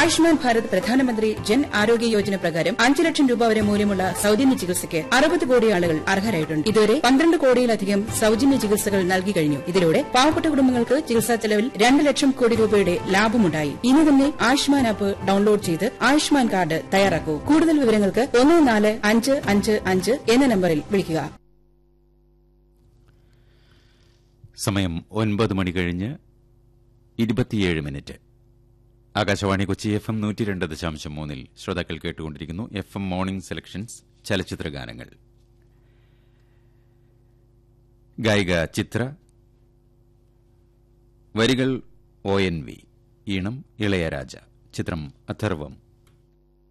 ആയുഷ്മാൻ ഭാരത് പ്രധാനമന്ത്രി ജൻ ആരോഗ്യ യോജന പ്രകാരം അഞ്ച് ലക്ഷം രൂപ വരെ മൂല്യമുള്ള സൌജന്യ ചികിത്സയ്ക്ക് അറുപത് കോടി ആളുകൾ അർഹരായിട്ടുണ്ട് ഇതുവരെ പന്ത്രണ്ട് കോടിയിലധികം സൌജന്യ ചികിത്സകൾ നൽകി കഴിഞ്ഞു ഇതിലൂടെ പാവപ്പെട്ട കുടുംബങ്ങൾക്ക് ചികിത്സാ ചെലവിൽ രണ്ട് ലക്ഷം കോടി രൂപയുടെ ലാഭമുണ്ടായി ഇനി തന്നെ ആയുഷ്മാൻ ആപ്പ് ഡൌൺലോഡ് ചെയ്ത് ആയുഷ്മാൻ കാർഡ് തയ്യാറാക്കൂ കൂടുതൽ വിവരങ്ങൾക്ക് ഒന്ന് നാല് അഞ്ച് അഞ്ച് അഞ്ച് എന്ന നമ്പറിൽ വിളിക്കുക സമയം ഒൻപത് മണി കഴിഞ്ഞ് ഇരുപത്തിയേഴ് minute Akashvani Kochi F M നൂറ്റി രണ്ട് ദശാംശം മൂന്നിൽ ശ്രോതാക്കൾ കേട്ടുകൊണ്ടിരിക്കുന്നു എഫ് എം മോർണിംഗ് സെലക്ഷൻസ് ചലച്ചിത്ര ഗാനങ്ങൾ ഗായിക ചിത്ര വരികൾ ഒ എൻ വി ഈണം ഇളയരാജ ചിത്രം അഥർവം